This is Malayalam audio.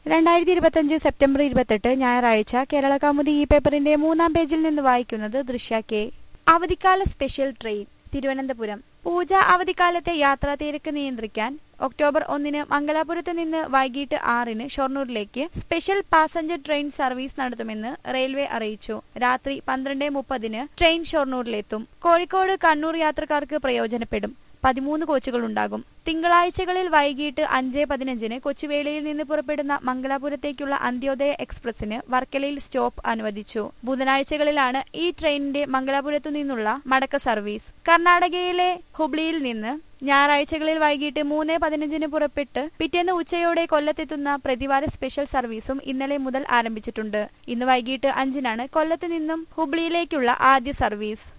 രണ്ടായിരത്തി ഇരുപത്തിയഞ്ച് സെപ്റ്റംബർ ഇരുപത്തെട്ട് ഞായറാഴ്ച കേരള കൗമുദി ഈ പേപ്പറിന്റെ മൂന്നാം പേജിൽ നിന്ന് വായിക്കുന്നത് ദൃശ്യ കെ അവധിക്കാല സ്പെഷ്യൽ ട്രെയിൻ തിരുവനന്തപുരം പൂജ അവധിക്കാലത്തെ യാത്രാ തിരക്ക് നിയന്ത്രിക്കാൻ ഒക്ടോബർ ഒന്നിന് മംഗലാപുരത്ത് നിന്ന് വൈകിട്ട് ആറിന് ഷൊർണൂരിലേക്ക് സ്പെഷ്യൽ പാസഞ്ചർ ട്രെയിൻ സർവീസ് നടത്തുമെന്ന് റെയിൽവേ അറിയിച്ചു രാത്രി പന്ത്രണ്ട് മുപ്പതിന് ട്രെയിൻ ഷൊർണൂരിലെത്തും കോഴിക്കോട് കണ്ണൂർ യാത്രക്കാർക്ക് പ്രയോജനപ്പെടും പതിമൂന്ന് കോച്ചുകൾ ഉണ്ടാകും തിങ്കളാഴ്ചകളിൽ വൈകിട്ട് അഞ്ച് പതിനഞ്ചിന് കൊച്ചുവേളിയിൽ നിന്ന് പുറപ്പെടുന്ന മംഗലാപുരത്തേക്കുള്ള അന്ത്യോദയ എക്സ്പ്രസിന് വർക്കലയിൽ സ്റ്റോപ്പ് അനുവദിച്ചു ബുധനാഴ്ചകളിലാണ് ഈ ട്രെയിനിന്റെ മംഗലാപുരത്തു നിന്നുള്ള മടക്ക സർവീസ് കർണാടകയിലെ ഹുബ്ലിയിൽ നിന്ന് ഞായറാഴ്ചകളിൽ വൈകിട്ട് മൂന്ന് പതിനഞ്ചിന് പുറപ്പെട്ട് പിറ്റേന്ന് ഉച്ചയോടെ കൊല്ലത്തെത്തുന്ന പ്രതിവാര സ്പെഷ്യൽ സർവീസും ഇന്നലെ മുതൽ ആരംഭിച്ചിട്ടുണ്ട് ഇന്ന് വൈകിട്ട് അഞ്ചിനാണ് കൊല്ലത്ത് നിന്നും ഹുബ്ലിയിലേക്കുള്ള ആദ്യ സർവീസ്